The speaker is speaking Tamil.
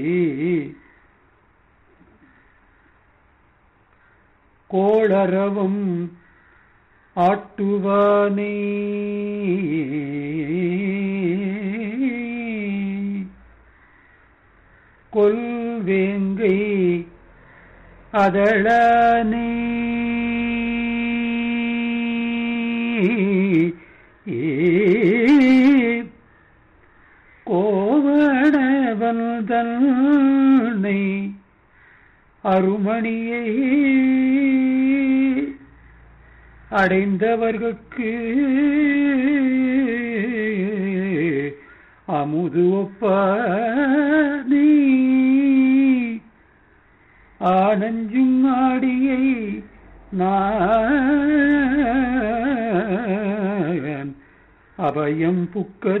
கோளரவம் ஆட்டுவானே கொல்வேங்கை அதழனே கோவணவன் தன்னை அருமணியை அடைந்தவர்கட்கு அமுது ஒப்பானே ஆனஞ்சும் ஆடியை நான் அபயம் புக்க